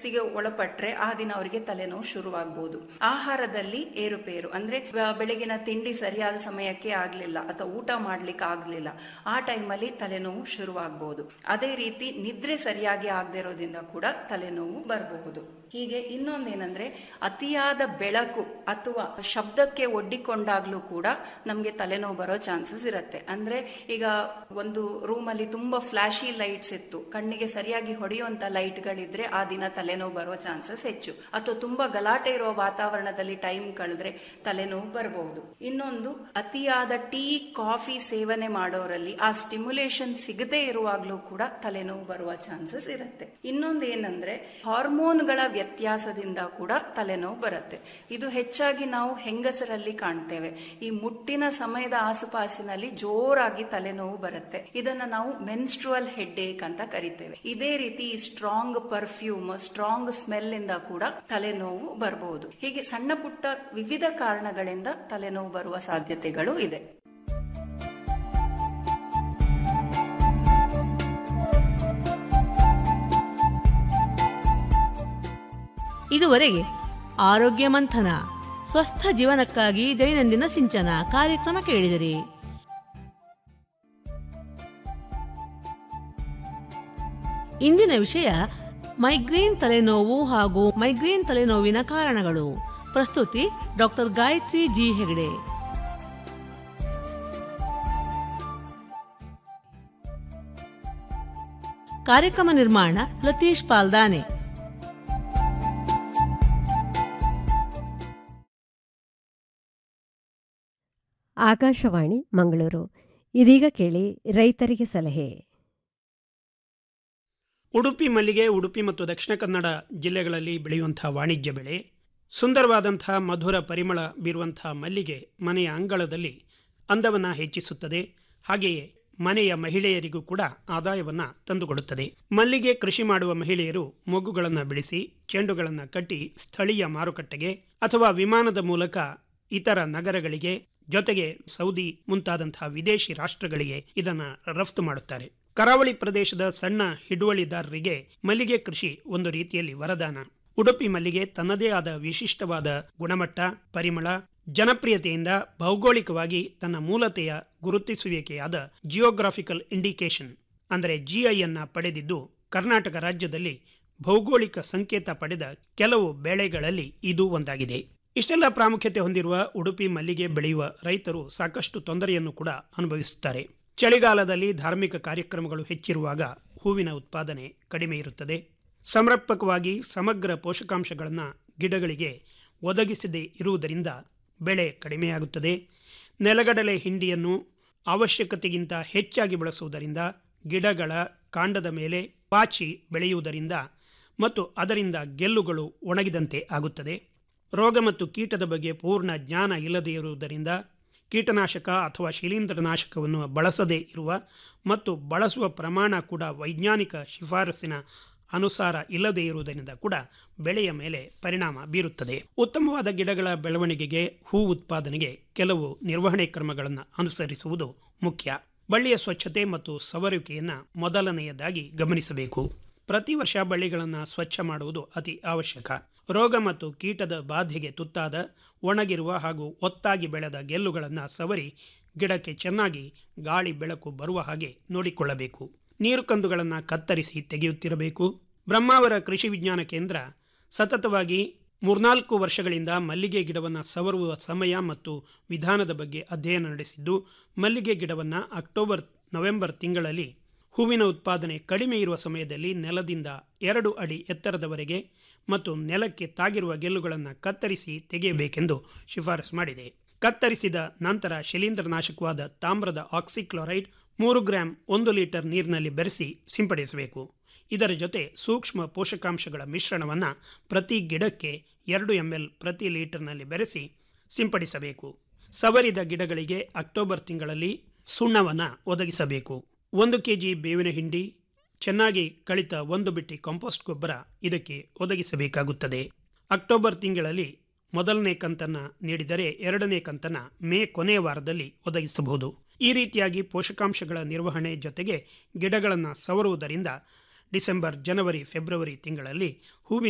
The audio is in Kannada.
ಸ್ಟ್ರೆಸ್ಸಿಗೆ ಒಳಪಟ್ರೆ ಆ ದಿನ ಅವರಿಗೆ ತಲೆನೋವು ಶುರುವಾಗಬಹುದು ಆಹಾರದಲ್ಲಿ ಏರುಪೇರು ಅಂದ್ರೆ ಬ- ಬೆಳಗಿನ ತಿಂಡಿ ಸರಿಯಾದ ಸಮಯಕ್ಕೆ ಆಗ್ಲಿಲ್ಲ ಅಥವಾ ಊಟ ಮಾಡ್ಲಿಕ್ಕೆ ಆಗ್ಲಿಲ್ಲ ಆ ಟೈಮಲ್ಲಿ ತಲೆನೋವು ಶುರುವಾಗಬಹುದು ಅದೇ ರೀತಿ ನಿದ್ರೆ ಸರಿಯಾಗಿ ಆಗದೆ ಇರೋದ್ರಿಂದ ಕೂಡ ತಲೆನೋವು ಬರಬಹುದು ಹೀಗೆ ಇನ್ನೊಂದೇನಂದ್ರೆ ಅತಿಯಾದ ಬೆಳಕು ಅಥವಾ ಶಬ್ದಕ್ಕೆ ಒಡ್ಡಿಕೊಂಡಾಗ್ಲೂ ಕೂಡ ನಮ್ಗೆ ತಲೆನೋವು ಬರೋ ಚಾನ್ಸಸ್ ಇರುತ್ತೆ ಅಂದ್ರೆ ಈಗ ಒಂದು ರೂಮಲ್ಲಿ ತುಂಬಾ ಫ್ಲಾಶಿ ಲೈಟ್ಸ್ ಇತ್ತು ಕಣ್ಣಿಗೆ ಸರಿಯಾಗಿ ಹೊಡೆಯುವಂತ ಲೈಟ್ಗಳಿದ್ರೆ ಆ ದಿನ ತಲೆನೋವು ಬರೋ ಚಾನ್ಸಸ್ ಹೆಚ್ಚು ಅಥವಾ ತುಂಬಾ ಗಲಾಟೆ ಇರುವ ವಾತಾವರಣದಲ್ಲಿ ಟೈಮ್ ಕಳೆದ್ರೆ ತಲೆನೋವು ಬರಬಹುದು ಇನ್ನೊಂದು ಅತಿಯಾದ ಟೀ ಕಾಫಿ ಸೇವನೆ ಮಾಡೋರಲ್ಲಿ ಆ ಸ್ಟಿಮ್ಯುಲೇಷನ್ ಸಿಗದೇ ಇರುವಾಗ್ಲೂ ಕೂಡ ತಲೆನೋವು ಬರುವ ಚಾನ್ಸಸ್ ಇರುತ್ತೆ ಇನ್ನೊಂದು ಏನಂದ್ರೆ ಹಾರ್ಮೋನ್ಗಳ ವ್ಯತ್ಯಾಸದಿಂದ ಕೂಡ ತಲೆನೋವು ಬರುತ್ತೆ ಇದು ಹೆಚ್ಚಾಗಿ ನಾವು ಹೆಂಗಸರಲ್ಲಿ ಕಾಣ್ತೇವೆ ಈ ಮುಟ್ಟಿನ ಸಮಯದ ಆಸುಪಾಸಿನಲ್ಲಿ ಜೋರಾಗಿ ತಲೆನೋವು ಬರುತ್ತೆ ಇದನ್ನ ನಾವು ಮೆನ್ಸ್ಟ್ರುವಲ್ ಹೆಡ್ಡೇಕ್ ಅಂತ ಕರಿತೇವೆ ಇದೇ ರೀತಿ ಸ್ಟ್ರಾಂಗ್ ಪರ್ಫ್ಯೂಮ್ ಸ್ಟ್ರಾಂಗ್ ಸ್ಮೆಲ್ ಇಂದ ಕೂಡ ತಲೆನೋವು ಬರಬಹುದು ಹೀಗೆ ಸಣ್ಣ ಪುಟ್ಟ ವಿವಿಧ ಕಾರಣಗಳಿಂದ ತಲೆನೋವು ಬರುವ ಸಾಧ್ಯತೆಗಳು ಇದೆ ಇದುವರೆಗೆ ಆರೋಗ್ಯ ಮಂಥನ ಸ್ವಸ್ಥ ಜೀವನಕ್ಕಾಗಿ ದೈನಂದಿನ ಸಿಂಚನ ಕಾರ್ಯಕ್ರಮ ಕೇಳಿದಿರಿ ಇಂದಿನ ವಿಷಯ ಮೈಗ್ರೇನ್ ತಲೆನೋವು ಹಾಗೂ ಮೈಗ್ರೇನ್ ತಲೆನೋವಿನ ಕಾರಣಗಳು ಪ್ರಸ್ತುತಿ ಡಾಕ್ಟರ್ ಗಾಯತ್ರಿ ಜಿ ಹೆಗಡೆ ಕಾರ್ಯಕ್ರಮ ನಿರ್ಮಾಣ ಲತೀಶ್ ಪಾಲ್ದಾನೆ ಆಕಾಶವಾಣಿ ಮಂಗಳೂರು ಇದೀಗ ಕೇಳಿ ರೈತರಿಗೆ ಸಲಹೆ ಉಡುಪಿ ಮಲ್ಲಿಗೆ ಉಡುಪಿ ಮತ್ತು ದಕ್ಷಿಣ ಕನ್ನಡ ಜಿಲ್ಲೆಗಳಲ್ಲಿ ಬೆಳೆಯುವಂಥ ವಾಣಿಜ್ಯ ಬೆಳೆ ಸುಂದರವಾದಂಥ ಮಧುರ ಪರಿಮಳ ಬೀರುವಂಥ ಮಲ್ಲಿಗೆ ಮನೆಯ ಅಂಗಳದಲ್ಲಿ ಅಂದವನ್ನು ಹೆಚ್ಚಿಸುತ್ತದೆ ಹಾಗೆಯೇ ಮನೆಯ ಮಹಿಳೆಯರಿಗೂ ಕೂಡ ಆದಾಯವನ್ನು ತಂದುಕೊಡುತ್ತದೆ ಮಲ್ಲಿಗೆ ಕೃಷಿ ಮಾಡುವ ಮಹಿಳೆಯರು ಮೊಗ್ಗುಗಳನ್ನು ಬೆಳೆಸಿ ಚೆಂಡುಗಳನ್ನು ಕಟ್ಟಿ ಸ್ಥಳೀಯ ಮಾರುಕಟ್ಟೆಗೆ ಅಥವಾ ವಿಮಾನದ ಮೂಲಕ ಇತರ ನಗರಗಳಿಗೆ ಜೊತೆಗೆ ಸೌದಿ ಮುಂತಾದಂತಹ ವಿದೇಶಿ ರಾಷ್ಟ್ರಗಳಿಗೆ ಇದನ್ನು ರಫ್ತು ಮಾಡುತ್ತಾರೆ ಕರಾವಳಿ ಪ್ರದೇಶದ ಸಣ್ಣ ಹಿಡುವಳಿದಾರರಿಗೆ ಮಲ್ಲಿಗೆ ಕೃಷಿ ಒಂದು ರೀತಿಯಲ್ಲಿ ವರದಾನ ಉಡುಪಿ ಮಲ್ಲಿಗೆ ತನ್ನದೇ ಆದ ವಿಶಿಷ್ಟವಾದ ಗುಣಮಟ್ಟ ಪರಿಮಳ ಜನಪ್ರಿಯತೆಯಿಂದ ಭೌಗೋಳಿಕವಾಗಿ ತನ್ನ ಮೂಲತೆಯ ಗುರುತಿಸುವಿಕೆಯಾದ ಜಿಯೋಗ್ರಾಫಿಕಲ್ ಇಂಡಿಕೇಶನ್ ಅಂದರೆ ಜಿಐ ಅನ್ನ ಪಡೆದಿದ್ದು ಕರ್ನಾಟಕ ರಾಜ್ಯದಲ್ಲಿ ಭೌಗೋಳಿಕ ಸಂಕೇತ ಪಡೆದ ಕೆಲವು ಬೆಳೆಗಳಲ್ಲಿ ಇದು ಒಂದಾಗಿದೆ ಇಷ್ಟೆಲ್ಲ ಪ್ರಾಮುಖ್ಯತೆ ಹೊಂದಿರುವ ಉಡುಪಿ ಮಲ್ಲಿಗೆ ಬೆಳೆಯುವ ರೈತರು ಸಾಕಷ್ಟು ತೊಂದರೆಯನ್ನು ಕೂಡ ಅನುಭವಿಸುತ್ತಾರೆ ಚಳಿಗಾಲದಲ್ಲಿ ಧಾರ್ಮಿಕ ಕಾರ್ಯಕ್ರಮಗಳು ಹೆಚ್ಚಿರುವಾಗ ಹೂವಿನ ಉತ್ಪಾದನೆ ಕಡಿಮೆ ಇರುತ್ತದೆ ಸಮರ್ಪಕವಾಗಿ ಸಮಗ್ರ ಪೋಷಕಾಂಶಗಳನ್ನು ಗಿಡಗಳಿಗೆ ಒದಗಿಸದೇ ಇರುವುದರಿಂದ ಬೆಳೆ ಕಡಿಮೆಯಾಗುತ್ತದೆ ನೆಲಗಡಲೆ ಹಿಂಡಿಯನ್ನು ಅವಶ್ಯಕತೆಗಿಂತ ಹೆಚ್ಚಾಗಿ ಬಳಸುವುದರಿಂದ ಗಿಡಗಳ ಕಾಂಡದ ಮೇಲೆ ಪಾಚಿ ಬೆಳೆಯುವುದರಿಂದ ಮತ್ತು ಅದರಿಂದ ಗೆಲ್ಲುಗಳು ಒಣಗಿದಂತೆ ಆಗುತ್ತದೆ ರೋಗ ಮತ್ತು ಕೀಟದ ಬಗ್ಗೆ ಪೂರ್ಣ ಜ್ಞಾನ ಇಲ್ಲದೇ ಇರುವುದರಿಂದ ಕೀಟನಾಶಕ ಅಥವಾ ಶಿಲೀಂಧ್ರನಾಶಕವನ್ನು ಬಳಸದೇ ಇರುವ ಮತ್ತು ಬಳಸುವ ಪ್ರಮಾಣ ಕೂಡ ವೈಜ್ಞಾನಿಕ ಶಿಫಾರಸಿನ ಅನುಸಾರ ಇಲ್ಲದೇ ಇರುವುದರಿಂದ ಕೂಡ ಬೆಳೆಯ ಮೇಲೆ ಪರಿಣಾಮ ಬೀರುತ್ತದೆ ಉತ್ತಮವಾದ ಗಿಡಗಳ ಬೆಳವಣಿಗೆಗೆ ಹೂ ಉತ್ಪಾದನೆಗೆ ಕೆಲವು ನಿರ್ವಹಣೆ ಕ್ರಮಗಳನ್ನು ಅನುಸರಿಸುವುದು ಮುಖ್ಯ ಬಳ್ಳಿಯ ಸ್ವಚ್ಛತೆ ಮತ್ತು ಸವರುವಿಕೆಯನ್ನು ಮೊದಲನೆಯದಾಗಿ ಗಮನಿಸಬೇಕು ಪ್ರತಿ ವರ್ಷ ಬಳ್ಳಿಗಳನ್ನು ಸ್ವಚ್ಛ ಮಾಡುವುದು ಅತಿ ಅವಶ್ಯಕ ರೋಗ ಮತ್ತು ಕೀಟದ ಬಾಧೆಗೆ ತುತ್ತಾದ ಒಣಗಿರುವ ಹಾಗೂ ಒತ್ತಾಗಿ ಬೆಳೆದ ಗೆಲ್ಲುಗಳನ್ನು ಸವರಿ ಗಿಡಕ್ಕೆ ಚೆನ್ನಾಗಿ ಗಾಳಿ ಬೆಳಕು ಬರುವ ಹಾಗೆ ನೋಡಿಕೊಳ್ಳಬೇಕು ನೀರು ಕಂದುಗಳನ್ನು ಕತ್ತರಿಸಿ ತೆಗೆಯುತ್ತಿರಬೇಕು ಬ್ರಹ್ಮಾವರ ಕೃಷಿ ವಿಜ್ಞಾನ ಕೇಂದ್ರ ಸತತವಾಗಿ ಮೂರ್ನಾಲ್ಕು ವರ್ಷಗಳಿಂದ ಮಲ್ಲಿಗೆ ಗಿಡವನ್ನು ಸವರುವ ಸಮಯ ಮತ್ತು ವಿಧಾನದ ಬಗ್ಗೆ ಅಧ್ಯಯನ ನಡೆಸಿದ್ದು ಮಲ್ಲಿಗೆ ಗಿಡವನ್ನು ಅಕ್ಟೋಬರ್ ನವೆಂಬರ್ ತಿಂಗಳಲ್ಲಿ ಹೂವಿನ ಉತ್ಪಾದನೆ ಕಡಿಮೆ ಇರುವ ಸಮಯದಲ್ಲಿ ನೆಲದಿಂದ ಎರಡು ಅಡಿ ಎತ್ತರದವರೆಗೆ ಮತ್ತು ನೆಲಕ್ಕೆ ತಾಗಿರುವ ಗೆಲ್ಲುಗಳನ್ನು ಕತ್ತರಿಸಿ ತೆಗೆಯಬೇಕೆಂದು ಶಿಫಾರಸು ಮಾಡಿದೆ ಕತ್ತರಿಸಿದ ನಂತರ ಶಿಲೀಂಧ್ರನಾಶಕವಾದ ತಾಮ್ರದ ಆಕ್ಸಿಕ್ಲೋರೈಡ್ ಮೂರು ಗ್ರಾಂ ಒಂದು ಲೀಟರ್ ನೀರಿನಲ್ಲಿ ಬೆರೆಸಿ ಸಿಂಪಡಿಸಬೇಕು ಇದರ ಜೊತೆ ಸೂಕ್ಷ್ಮ ಪೋಷಕಾಂಶಗಳ ಮಿಶ್ರಣವನ್ನು ಪ್ರತಿ ಗಿಡಕ್ಕೆ ಎರಡು ಎಂ ಎಲ್ ಪ್ರತಿ ಲೀಟರ್ನಲ್ಲಿ ಬೆರೆಸಿ ಸಿಂಪಡಿಸಬೇಕು ಸವರಿದ ಗಿಡಗಳಿಗೆ ಅಕ್ಟೋಬರ್ ತಿಂಗಳಲ್ಲಿ ಸುಣ್ಣವನ್ನು ಒದಗಿಸಬೇಕು ಒಂದು ಕೆ ಜಿ ಬೇವಿನ ಹಿಂಡಿ ಚೆನ್ನಾಗಿ ಕಳಿತ ಒಂದು ಬಿಟ್ಟಿ ಕಾಂಪೋಸ್ಟ್ ಗೊಬ್ಬರ ಇದಕ್ಕೆ ಒದಗಿಸಬೇಕಾಗುತ್ತದೆ ಅಕ್ಟೋಬರ್ ತಿಂಗಳಲ್ಲಿ ಮೊದಲನೇ ಕಂತನ್ನು ನೀಡಿದರೆ ಎರಡನೇ ಕಂತನ್ನು ಮೇ ಕೊನೆಯ ವಾರದಲ್ಲಿ ಒದಗಿಸಬಹುದು ಈ ರೀತಿಯಾಗಿ ಪೋಷಕಾಂಶಗಳ ನಿರ್ವಹಣೆ ಜೊತೆಗೆ ಗಿಡಗಳನ್ನು ಸವರುವುದರಿಂದ ಡಿಸೆಂಬರ್ ಜನವರಿ ಫೆಬ್ರವರಿ ತಿಂಗಳಲ್ಲಿ ಹೂವಿನ